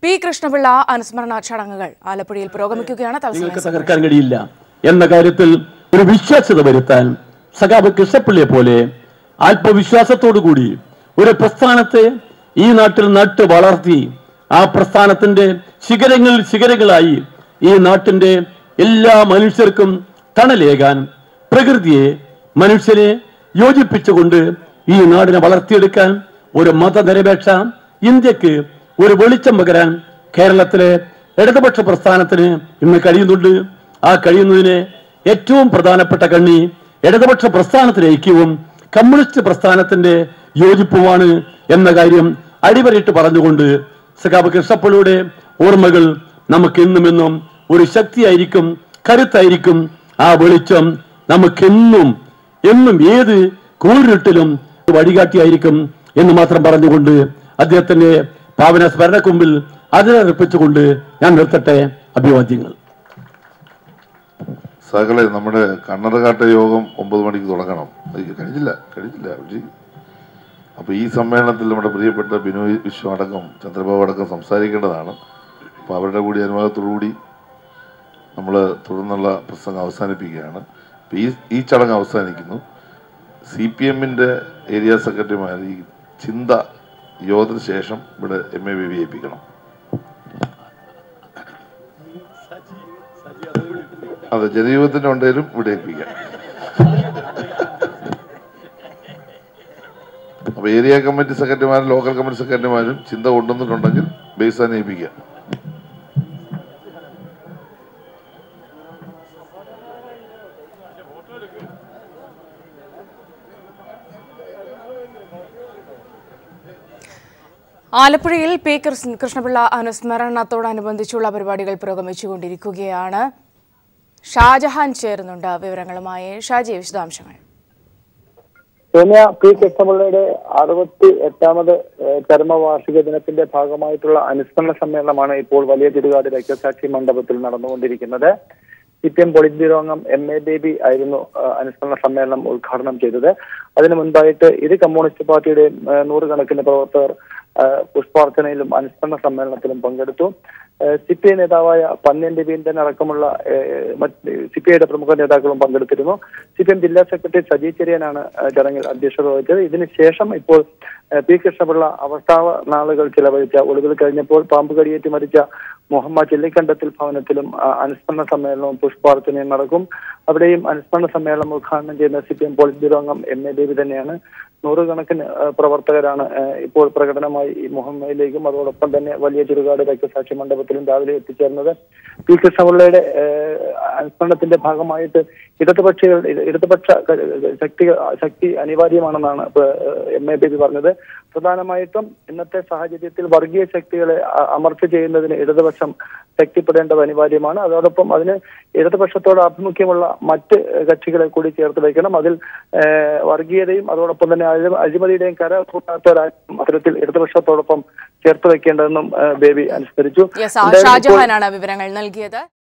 P Krishnapillai അനുസ്മരണ ചടങ്ങുകൾ ആലപ്പുഴയിൽ പുരോഗമിക്കുകയാണ് തത്സമയം നിങ്ങൾക്ക് തകർക്കാൻ കഴിയില്ല എന്ന കാര്യത്തിൽ ഒരു വിശ്വാസ്യത വരുത്താൻ സഖാബ് കൃഷ്ണപ്പിള്ളിയെ പോലെ ആത്മവിശ്വാസത്തോടുകൂടി ഒരു പ്രസ്ഥാനത്തെ ഈ നാട്ടിൽ നട്ട് വളർത്തി ആ പ്രസ്ഥാനത്തിന്റെ ശിഖരങ്ങളിൽ ശിഖരങ്ങളായി ഈ നാട്ടിന്റെ എല്ലാ മനുഷ്യർക്കും തണലേകാൻ പ്രകൃതിയെ മനുഷ്യനെ യോജിപ്പിച്ചുകൊണ്ട് ഈ നാടിനെ വളർത്തിയെടുക്കാൻ ഒരു മതനിരപേക്ഷ ഇന്ത്യക്ക് ഒരു വെളിച്ചം പകരാൻ കേരളത്തിലെ ഇടതുപക്ഷ പ്രസ്ഥാനത്തിന് ഇന്ന് കഴിയുന്നുണ്ട് ആ കഴിയുന്നതിന് ഏറ്റവും പ്രധാനപ്പെട്ട കണ്ണി ഇടതുപക്ഷ പ്രസ്ഥാനത്തിന്റെ ഐക്യവും കമ്മ്യൂണിസ്റ്റ് പ്രസ്ഥാനത്തിന്റെ യോജിപ്പുമാണ് എന്ന കാര്യം അടിവരയിട്ട് പറഞ്ഞുകൊണ്ട് സഖാബ് കൃഷ്ണപ്പള്ളിയുടെ ഓർമ്മകൾ നമുക്ക് എന്നും എന്നും ഒരു ശക്തിയായിരിക്കും കരുത്തായിരിക്കും ആ വെളിച്ചം നമുക്കെന്നും എന്നും ഏത് കൂരിട്ടിലും വഴികാട്ടിയായിരിക്കും എന്ന് മാത്രം പറഞ്ഞുകൊണ്ട് അദ്ദേഹത്തിന്റെ പാവന സ്മരണക്കുമ്പിൽ അതിനർപ്പിച്ചുകൊണ്ട് ഞാൻ നിർത്തട്ടെ അഭിവാദ്യങ്ങൾ സകലെ നമ്മുടെ കണ്ണറകാട്ട യോഗം ഒമ്പത് മണിക്ക് തുടങ്ങണം അത് കഴിഞ്ഞില്ല കഴിഞ്ഞില്ല പക്ഷേ അപ്പോൾ ഈ സമ്മേളനത്തിൽ നമ്മുടെ പ്രിയപ്പെട്ട ബിനോയ് വിശ്വം അടക്കം ചന്ദ്രബാബു അടക്കം സംസാരിക്കേണ്ടതാണ് അപ്പോൾ അവരുടെ കൂടി അനുവാദത്തോടുകൂടി നമ്മൾ തുടർന്നുള്ള പ്രസംഗം അവസാനിപ്പിക്കുകയാണ് അപ്പോൾ ഈ ഈ ചടങ്ങ് അവസാനിക്കുന്നു സി പി എമ്മിൻ്റെ ഏരിയ സെക്രട്ടറിമാർ ഈ ചിന്ത യോഗത്തിന് ശേഷം ഇവിടെ എം എ ബി വി ഏൽപ്പിക്കണം അതെ ജനജീവിതത്തിന്റെ ഉണ്ടെങ്കിലും ഇവിടെ ഏൽപ്പിക്കാം അപ്പൊ ഏരിയ കമ്മിറ്റി സെക്രട്ടറിമാരും ലോക്കൽ കമ്മിറ്റി സെക്രട്ടറിമാരും ചിന്ത കൊണ്ടുവന്നിട്ടുണ്ടെങ്കിൽ ബേസാനെ ഏൽപ്പിക്കാം ആലപ്പുഴയിൽ പി കൃഷ്ണ- കൃഷ്ണപിള്ള അനുസ്മരണത്തോടനുബന്ധിച്ചുള്ള പരിപാടികൾ പുരോഗമിച്ചുകൊണ്ടിരിക്കുകയാണ് ഷാജഹാൻ ചേരുന്നുണ്ട് വിവരങ്ങളുമായി ഷാജി വിശദാംശങ്ങൾ സോനിയ പി കൃഷ്ണപിള്ളയുടെ അറുപത്തി എട്ടാമത് ഏഹ്, ചരമവാർഷിക ദിനത്തിന്റെ ഭാഗമായിട്ടുള്ള അനുസ്മരണ സമ്മേളനമാണ് ഇപ്പോൾ വലിയ തിരുകാട് രക്തസാക്ഷി മണ്ഡപത്തിൽ നടന്നുകൊണ്ടിരിക്കുന്നത് C P M polit bureau അംഗം എം എ ബേബി ആയിരുന്നു ഏഹ്, അനുസ്മരണ സമ്മേളനം ഉദ്ഘാടനം ചെയ്തത് അതിനു മുൻപായിട്ട് ഇരു കമ്മ്യൂണിസ്റ്റ് പാർട്ടിയുടെയും ഏഹ്, നൂറുകണക്കിന് പ്രവർത്തകർ ഏഹ്, പുഷ്പാർച്ചനയിലും അനുസ്മരണ സമ്മേളനത്തിലും പങ്കെടുത്തു സി പി ഐ നേതാവായ പന്ന്യൻ രവീന്ദ്രൻ അടക്കമുള്ള സി പി ഐയുടെ പ്രമുഖ നേതാക്കളും പങ്കെടുത്തിരുന്നു സി പി എം ജില്ലാ സെക്രട്ടറി സജി ചെറിയനാണ് ഏഹ്, ചടങ്ങിൽ അധ്യക്ഷത വഹിച്ചത് ഇതിനുശേഷം ഇപ്പോൾ ഏഹ്, പി കൃഷ്ണപിള്ള അവസ്ഥാവ നാളുകൾ ചിലവഴിച്ച ഒടുവിൽ കഴിഞ്ഞപ്പോൾ പാമ്പ് കടിയേറ്റ് മരിച്ച മുഹമ്മദ് ചെല്ലിക്കണ്ടത്തിൽ ഭവനത്തിലും ആ, അനുസ്മരണ സമ്മേളനവും പുഷ്പാർച്ചനയും നടക്കും അവിടെയും അനുസ്മരണ സമ്മേളനം ഉദ്ഘാടനം ചെയ്യുന്ന C P M polit bureau അംഗം എം എ ദേവി തന്നെയാണ് നൂറുകണക്കിന് ഏഹ്, പ്രവർത്തകരാണ് ഏഹ്, ഇപ്പോൾ പ്രകടനമായി ഈ മുഹമ്മയിലേക്കും അതോടൊപ്പം തന്നെ വലിയ ചുരുകാട് രക്തസാക്ഷി മണ്ഡപത്തിലും രാവിലെ എത്തിച്ചേർന്നത് പി കൃഷ്ണപിള്ളയുടെ ഏഹ്, അനുസ്മരണത്തിന്റെ ഭാഗമായിട്ട് ഇടതുപക്ഷികൾ ഇടതുപക്ഷ ക- ശക്തി ശക്തി അനിവാര്യമാണെന്നാണ് ഇപ്പൊ, ഏഹ്, എം എ ബേബി പറഞ്ഞത് പ്രധാനമായിട്ടും ഇന്നത്തെ സാഹചര്യത്തിൽ വർഗീയ ശക്തികളെ അ- അമർച്ച ചെയ്യുന്നതിന് ഇടതുപക്ഷം ശക്തിപ്പെടേണ്ടത് അനിവാര്യമാണ് അതോടൊപ്പം അതിന് ഇടതുപക്ഷത്തോട് ആഭിമുഖ്യമുള്ള മറ്റ് കക്ഷികളെ കൂടി ചേർത്ത് വയ്ക്കണം അതിൽ ഏഹ്, വർഗീയതയും അതോടൊപ്പം തന്നെ അഴി- അഴിമതിയുടെയും കര കൂട്ടാത്തവരായും അത്തരത്തിൽ ഇടതുപക്ഷത്തോടൊപ്പം ചേർത്ത് വെക്കേണ്ടതെന്നും ഏഹ്, ബേബി അനുസ്മരിച്ചു യെസ് എന്തായാലും ഇപ്പോൾ- ഷാജഹാനാണ് വിവരങ്ങൾ നൽകിയത്